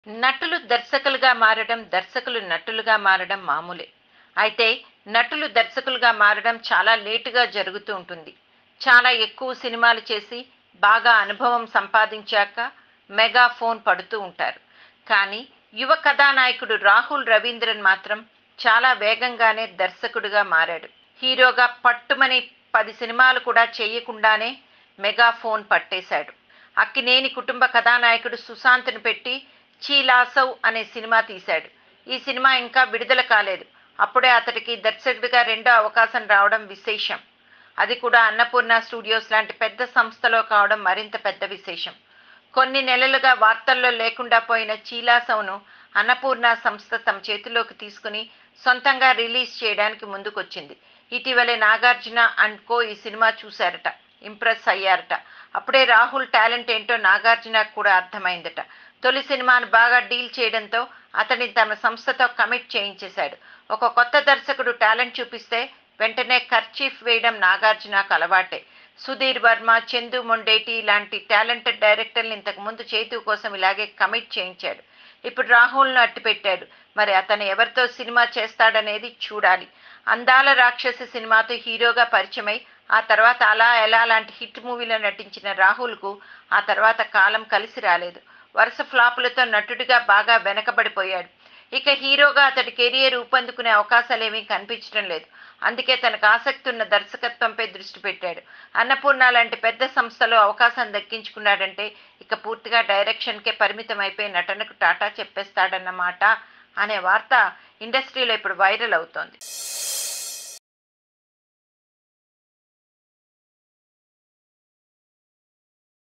నటులు దర్శకులుగా మారడం దర్శకులు నటులుగా మారడం మామూలే అయితే నటులు దర్శకులుగా మారడం చాలా లేటుగా జరుగుతూ ఉంటుంది చాలా ఎక్కువ సినిమాలు చేసి బాగా అనుభవం సంపాదించాక మెగా ఫోన్ పడుతూ ఉంటారు కానీ యువ కథానాయకుడు రాహుల్ రవీంద్రన్ మాత్రం చాలా వేగంగానే దర్శకుడిగా మారాడు హీరోగా పట్టుమని పది సినిమాలు కూడా చేయకుండానే మెగా ఫోన్ పట్టేశాడు అక్కినేని కుటుంబ కథానాయకుడు సుశాంత్ను పెట్టి చీలాసవ్ అనే సినిమా తీశాడు ఈ సినిమా ఇంకా విడుదల కాలేదు అప్పుడే అతడికి దర్శకుడిగా రెండో అవకాశం రావడం విశేషం అది కూడా అన్నపూర్ణ స్టూడియోస్ లాంటి పెద్ద సంస్థలో కావడం మరింత పెద్ద విశేషం కొన్ని నెలలుగా వార్తల్లో లేకుండా పోయిన చీలాసవ్ను అన్నపూర్ణ సంస్థ తమ చేతిలోకి తీసుకుని సొంతంగా రిలీజ్ చేయడానికి ముందుకొచ్చింది ఇటీవలే నాగార్జున అండ్ కో ఈ సినిమా చూశారట ఇంప్రెస్ అయ్యారట అప్పుడే రాహుల్ టాలెంట్ ఏంటో నాగార్జునకు కూడా అర్థమైందట తొలి సినిమాను బాగా డీల్ చేయడంతో అతని తమ సంస్థతో కమిట్ చేయించేశాడు ఒక కొత్త దర్శకుడు టాలెంట్ చూపిస్తే వెంటనే కర్చీఫ్ వేయడం నాగార్జునకు అలవాటే సుధీర్ వర్మ చందు మొండేటి లాంటి టాలెంటెడ్ డైరెక్టర్లు ఇంతకు ముందు చేతు కోసం ఇలాగే కమిట్ చేయించాడు ఇప్పుడు రాహుల్ను అట్టిపెట్టాడు మరి అతను ఎవరితో సినిమా చేస్తాడనేది చూడాలి అందాల రాక్షసి సినిమాతో హీరోగా పరిచయమై ఆ తర్వాత అలా ఎలా లాంటి హిట్ మూవీలో నటించిన రాహుల్కు ఆ తర్వాత కాలం కలిసి రాలేదు వరుస ఫ్లాపులతో నటుడిగా బాగా వెనకబడిపోయాడు ఇక హీరోగా అతడి కెరియర్ ఊపందుకునే అవకాశాలేమీ కనిపించడం లేదు అందుకే తనకు ఆసక్తి ఉన్న దర్శకత్వంపై దృష్టి పెట్టాడు అన్నపూర్ణ లాంటి పెద్ద సంస్థలో అవకాశం దక్కించుకున్నాడంటే ఇక పూర్తిగా డైరెక్షన్కే పరిమితం అయిపోయి నటనకు టాటా చెప్పేస్తాడన్నమాట అనే వార్త ఇండస్ట్రీలో ఇప్పుడు వైరల్ అవుతోంది